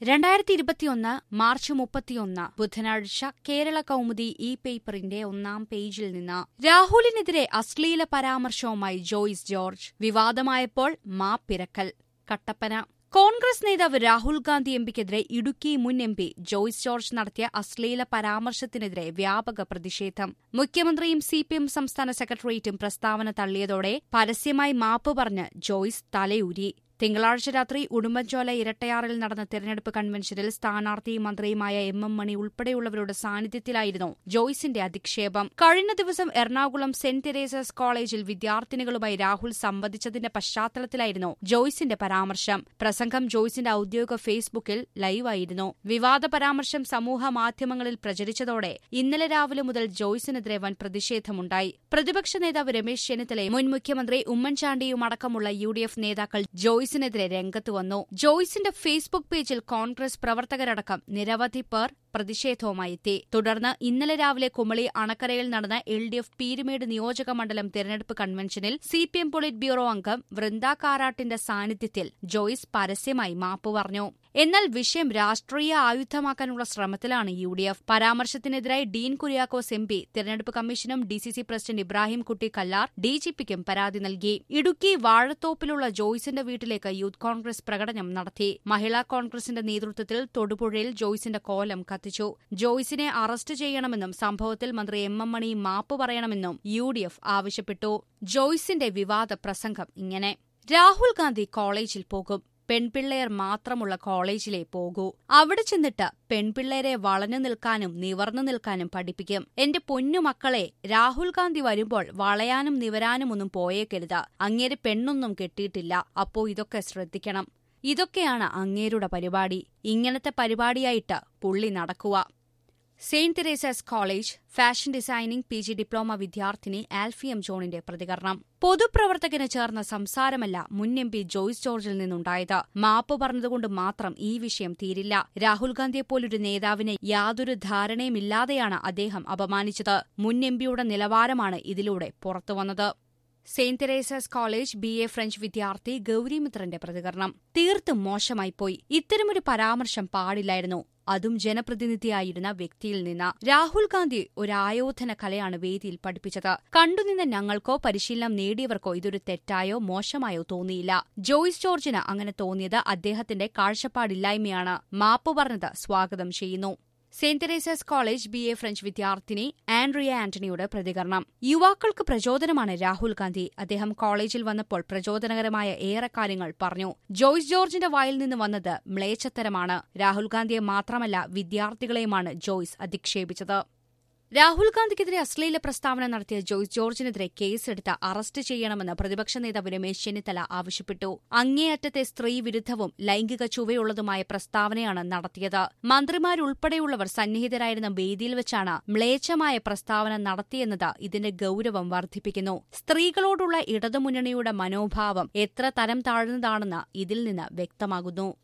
രണ്ടായിരത്തി ഇരുപത്തിയൊന്ന് മാർച്ച് മുപ്പത്തിയൊന്ന് ബുധനാഴ്ച കേരള കൗമുദി ഇ പേപ്പറിന്റെ ഒന്നാം പേജിൽ നിന്ന് രാഹുലിനെതിരെ അശ്ലീല പരാമർശവുമായി ജോയ്സ് ജോർജ് വിവാദമായപ്പോൾ മാപ്പിരക്കൽ കട്ടപ്പന കോൺഗ്രസ് നേതാവ് രാഹുൽ ഗാന്ധി എംപിക്കെതിരെ ഇടുക്കി മുൻ എം പി ജോയ്സ് ജോർജ് നടത്തിയ അശ്ലീല പരാമർശത്തിനെതിരെ വ്യാപക പ്രതിഷേധം മുഖ്യമന്ത്രിയും സിപിഎം സംസ്ഥാന സെക്രട്ടേറിയറ്റും പ്രസ്താവന തള്ളിയതോടെ പരസ്യമായി മാപ്പ് പറഞ്ഞ് ജോയ്സ് തലയൂരി തിങ്കളാഴ്ച രാത്രി ഉടുമ്പൻചോല ഇരട്ടയാറിൽ നടന്ന തെരഞ്ഞെടുപ്പ് കൺവെൻഷനിൽ സ്ഥാനാർത്ഥിയും മന്ത്രിയുമായ എം എം മണി ഉൾപ്പെടെയുള്ളവരുടെ സാന്നിധ്യത്തിലായിരുന്നു ജോയ്സിന്റെ അധിക്ഷേപം കഴിഞ്ഞ ദിവസം എറണാകുളം സെന്റ് തെരേസസ് കോളേജിൽ വിദ്യാർത്ഥിനികളുമായി രാഹുൽ സംവദിച്ചതിന്റെ പശ്ചാത്തലത്തിലായിരുന്നു ജോയ്സിന്റെ പരാമർശം പ്രസംഗം ജോയ്സിന്റെ ഔദ്യോഗിക ഫേസ്ബുക്കിൽ ലൈവായിരുന്നു വിവാദ പരാമർശം സമൂഹ മാധ്യമങ്ങളിൽ പ്രചരിച്ചതോടെ ഇന്നലെ രാവിലെ മുതൽ ജോയ്സിനെതിരെ വൻ പ്രതിഷേധമുണ്ടായി പ്രതിപക്ഷ നേതാവ് രമേശ് ചെന്നിത്തലയും മുൻ മുഖ്യമന്ത്രി ഉമ്മൻചാണ്ടിയും അടക്കമുള്ള യു ഡി എഫ് നേതാക്കൾ ജോയ്സിനെതിരെ രംഗത്ത് വന്നു ജോയ്സിന്റെ ഫേസ്ബുക്ക് പേജിൽ കോൺഗ്രസ് പ്രവർത്തകരടക്കം നിരവധി പേർ പ്രതിഷേധവുമായി എത്തി തുടർന്ന് ഇന്നലെ രാവിലെ കുമളി അണക്കരയിൽ നടന്ന എൽ ഡി എഫ് പീരുമേട് നിയോജക മണ്ഡലം തെരഞ്ഞെടുപ്പ് കൺവെൻഷനിൽ C P M politburo അംഗം വൃന്ദ കാരാട്ടിന്റെ സാന്നിധ്യത്തിൽ ജോയ്സ് പരസ്യമായി മാപ്പ് പറഞ്ഞു എന്നാൽ വിഷയം രാഷ്ട്രീയ ആയുധമാക്കാനുള്ള ശ്രമത്തിലാണ് യു ഡി എഫ് പരാമർശത്തിനെതിരായി ഡീൻ കുര്യാക്കോസ് എം പി തെരഞ്ഞെടുപ്പ് കമ്മീഷനും D C C president Ibrahim Kutty Kallar D G പിക്കും പരാതി നൽകി ഇടുക്കി വാഴത്തോപ്പിലുള്ള ജോയ്സിന്റെ വീട്ടിലേക്ക് യൂത്ത് കോൺഗ്രസ് പ്രകടനം നടത്തി മഹിളാ കോൺഗ്രസിന്റെ നേതൃത്വത്തിൽ തൊടുപുഴയിൽ ജോയ്സിന്റെ കോലം കത്തിച്ചു ജോയ്സിനെ അറസ്റ്റ് ചെയ്യണമെന്നും സംഭവത്തിൽ മന്ത്രി എം എം മണി മാപ്പ് പറയണമെന്നും യു ഡി എഫ് ആവശ്യപ്പെട്ടു ജോയ്സിന്റെ വിവാദ പ്രസംഗം ഇങ്ങനെ രാഹുൽ ഗാന്ധി കോളേജിൽ പോകും പെൺപിള്ളേർ മാത്രമുള്ള കോളേജിലേ പോകൂ അവിടെ ചെന്നിട്ട് പെൺപിള്ളേരെ വളഞ്ഞു നിൽക്കാനും നിവർന്നു നിൽക്കാനും പഠിപ്പിക്കും എന്റെ പൊന്നുമക്കളെ രാഹുൽ ഗാന്ധി വരുമ്പോൾ വളയാനും നിവരാനും ഒന്നും പോയേക്കരുത് അങ്ങേര് പെണ്ണൊന്നും കെട്ടിയിട്ടില്ല അപ്പോ ഇതൊക്കെ ശ്രദ്ധിക്കണം ഇതൊക്കെയാണ് അങ്ങേരുടെ പരിപാടി ഇങ്ങനത്തെ പരിപാടിയായിട്ട് പുള്ളി നടക്കുക Saint Teresa's college fashion designing P G diploma വിദ്യാർത്ഥിനി ആൽഫിയം ജോണിന്റെ പ്രതികരണം പൊതുപ്രവർത്തകന് ചേർന്ന സംസാരമല്ല മുൻ എം പി ജോയ്സ് ജോർജിൽ നിന്നുണ്ടായത് മാപ്പ് പറഞ്ഞതുകൊണ്ട് മാത്രം ഈ വിഷയം തീരില്ല രാഹുൽ ഗാന്ധിയെപ്പോലൊരു നേതാവിനെ യാതൊരു ധാരണയുമില്ലാതെയാണ് അദ്ദേഹം അപമാനിച്ചത് മുൻ എം പിയുടെ നിലവാരമാണ് ഇതിലൂടെ പുറത്തുവന്നത് Saint Teresa's college B A French വിദ്യാർത്ഥി ഗൌരിമിത്രന്റെ പ്രതികരണം തീർത്തും മോശമായിപ്പോയി ഇത്തരമൊരു പരാമർശം പാടില്ലായിരുന്നു അതും ജനപ്രതിനിധിയായിരുന്ന വ്യക്തിയിൽ നിന്ന് രാഹുൽ ഗാന്ധി ഒരു ആയോധന കലയാണ് വേദിയിൽ പഠിപ്പിച്ചത് കണ്ടുനിന്ന ഞങ്ങൾക്കോ പരിശീലനം നേടിയവർക്കോ ഇതൊരു തെറ്റായോ മോശമായോ തോന്നിയില്ല ജോയ്സ് ജോർജിന് അങ്ങനെ തോന്നിയത് അദ്ദേഹത്തിന്റെ കാഴ്ചപ്പാടില്ലായ്മയാണ് മാപ്പ് പറഞ്ഞത് സ്വാഗതം ചെയ്യുന്നു Saint Teresa's college B A French വിദ്യാർത്ഥിനി ആൻഡ്രിയ ആന്റണിയുടെ പ്രതികരണം യുവാക്കൾക്ക് പ്രചോദനമാണ് രാഹുൽ ഗാന്ധി അദ്ദേഹം കോളേജിൽ വന്നപ്പോൾ പ്രചോദനകരമായ ഏറെ കാര്യങ്ങൾ പറഞ്ഞു ജോയ്സ് ജോർജിന്റെ വായിൽ നിന്ന് വന്നത് മ്ലേച്ഛത്തരമാണ് രാഹുൽ ഗാന്ധിയെ മാത്രമല്ല വിദ്യാർത്ഥികളെയുമാണ് ജോയ്സ് അധിക്ഷേപിച്ചത് രാഹുൽ ഗാന്ധിക്കെതിരെ അശ്ലീല പ്രസ്താവന നടത്തിയ ജോയ്സ് ജോർജിനെതിരെ കേസെടുത്ത് അറസ്റ്റ് ചെയ്യണമെന്ന് പ്രതിപക്ഷ നേതാവ് രമേശ് ചെന്നിത്തല ആവശ്യപ്പെട്ടു അങ്ങേയറ്റത്തെ സ്ത്രീ വിരുദ്ധവും ലൈംഗിക ചുവയുള്ളതുമായ പ്രസ്താവനയാണ് നടത്തിയത് മന്ത്രിമാരുൾപ്പെടെയുള്ളവർ സന്നിഹിതരായിരുന്ന വേദിയിൽ വെച്ചാണ് മ്ലേച്ഛമായ പ്രസ്താവന നടത്തിയെന്നത് ഇതിന്റെ ഗൌരവം വർദ്ധിപ്പിക്കുന്നു സ്ത്രീകളോടുള്ള ഇടതുമുന്നണിയുടെ മനോഭാവം എത്ര തരം താഴ്ന്നതാണെന്ന് ഇതിൽ നിന്ന് വ്യക്തമാകുന്നു